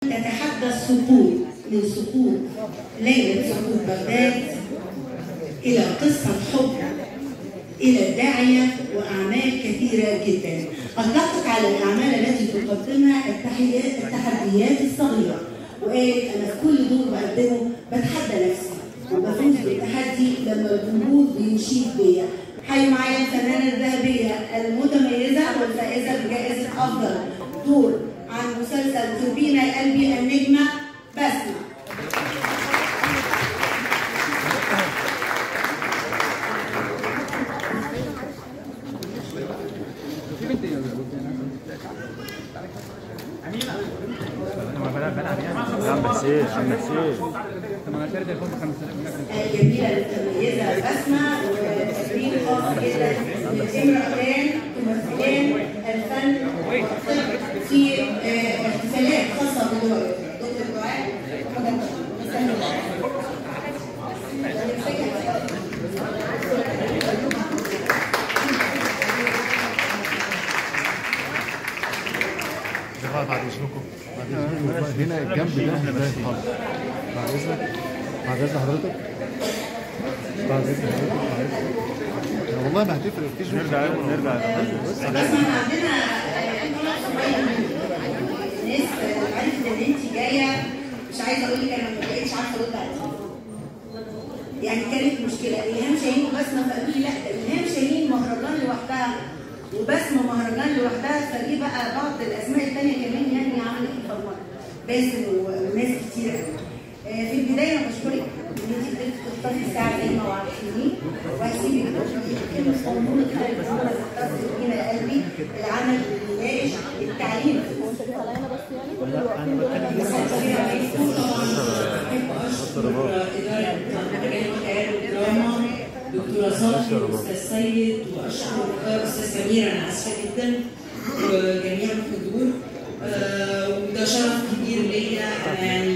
تتحدى السقوط من سقوط ليلة سقوط بغداد إلى قصة حب إلى الداعية وأعمال كثيرة جدا أطلقت على الأعمال التي تقدمها التحديات, التحديات الصغيرة وقالت أنا في كل دور بقدمه بتحدى نفسي وبفوز بالتحدي لما الجمهور بيشيد بيا حي معايا الفنانة الذهبية المتميزة والفائزة بجائزة أفضل دور عن مسلسل توربينا يا قلبي النجمة بسمة عم بحسين عم بحسين الجميلة المتميزة بسمة وتكريم خاص جدا لامرأتان تمثلان الفن والطب في آه، احتفالات خاصة بدور دكتور دعاء جماعة بعد اذنكم بعد اذنكم هنا الجنب ده باين خالص بعد اذنك بعد اذن حضرتك بعد اذن حضرتك بعد اذنك لا والله ما هتفرق مفيش نرجع نرجع بس احنا عندنا ناس عرفت ان انت جايه مش عايزه اقول لك انا ما بقتش عارفه ارد على التليفون. يعني كانت مشكله الهام شاهين وبسمه فقالوا لي لا ده الهام شاهين مهرجان لوحدها وبسمه مهرجان لوحدها فجه بقى بعض الاسماء الثانيه كمان يعني عملت الفرمان باسم وناس كتير قوي. آه، في البدايه انا بشكرك ان انت قدرتي تختاري الساعه زي ما وعدتيني وهسيبك كلمه قانون كده للجمهور اللي فينا يا قلبي العمل اللي بيناقش التعليم دكتورة صافي واستاذ سيد واشكر استاذ سمير انا اسفه جدا وجميع الحضور آه، وده شرف كبير ليا انا يعني